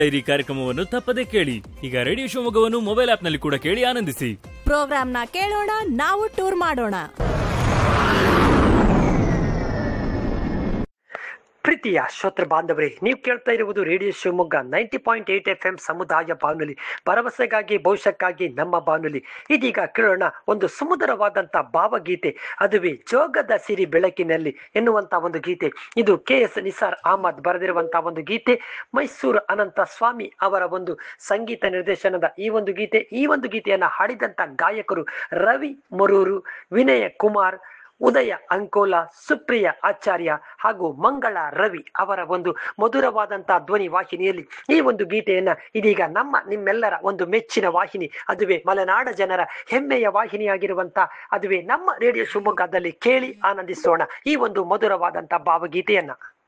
dairy ಕಾರ್ಯಕ್ರಮವನ್ನು ತಪ್ಪದೆ ಕೇಳಿ ಈಗ ರೇಡಿಯೋ ಶಿವಮೊಗ್ಗವನ್ನು ಮೊಬೈಲ್ ಆಪ್ನಲ್ಲಿ ಕೂಡ ಕೇಳಿ ಆನಂದಿಸಿ ಪ್ರೋಗ್ರಾಮ್ನ ಕೇಳೋಣ ನಾವು ಟೂರ್ ಮಾಡೋಣ ಪ್ರೀತಿಯ ಶ್ರೋತೃ ಬಾಂಧವರೇ ನೀವು ಕೇಳ್ತಾ ಇರುವುದು radio Shivamogga ninety point eight F M ಸಮುದಾಯ ಬಾನುಲಿ ಭರವಸೆಗಾಗಿ ಭವಿಷ್ಯಕ್ಕಾಗಿ ನಮ್ಮ ಬಾನುಲಿ ಇದೀಗ ಕೇಳೋಣ ಒಂದು ಸುಮಧುರವಾದಂಥ ಭಾವಗೀತೆ ಅದುವೇ ಜೋಗದ ಸಿರಿ ಬೆಳಕಿನಲ್ಲಿ ಎನ್ನುವಂಥ ಒಂದು ಗೀತೆ ಇದು ಕೆ ಎಸ್ ನಿಸಾರ್ ಅಹಮದ್ ಬರೆದಿರುವಂತಹ ಒಂದು ಗೀತೆ ಮೈಸೂರು ಅನಂತ ಸ್ವಾಮಿ ಅವರ ಒಂದು ಸಂಗೀತ ನಿರ್ದೇಶನದ ಈ ಒಂದು ಗೀತೆ ಈ ಒಂದು ಗೀತೆಯನ್ನ ಹಾಡಿದಂತ ಗಾಯಕರು ರವಿ ಮೊರೂರು ವಿನಯ ಕುಮಾರ್ ಉದಯ ಅಂಕೋಲ ಸುಪ್ರಿಯ ಆಚಾರ್ಯ ಹಾಗೂ ಮಂಗಳ ರವಿ ಅವರ ಒಂದು ಮಧುರವಾದಂತಹ ಧ್ವನಿ ವಾಹಿನಿಯಲ್ಲಿ ಈ ಒಂದು ಗೀತೆಯನ್ನ ಇದೀಗ ನಮ್ಮ ನಿಮ್ಮೆಲ್ಲರ ಒಂದು ಮೆಚ್ಚಿನ ವಾಹಿನಿ ಅದುವೇ ಮಲೆನಾಡ ಜನರ ಹೆಮ್ಮೆಯ ವಾಹಿನಿಯಾಗಿರುವಂತ ಅದುವೇ ನಮ್ಮ ರೇಡಿಯೋ ಶಿವಮೊಗ್ಗದಲ್ಲಿ ಕೇಳಿ ಆನಂದಿಸೋಣ ಈ ಒಂದು ಮಧುರವಾದಂತಹ ಭಾವಗೀತೆಯನ್ನ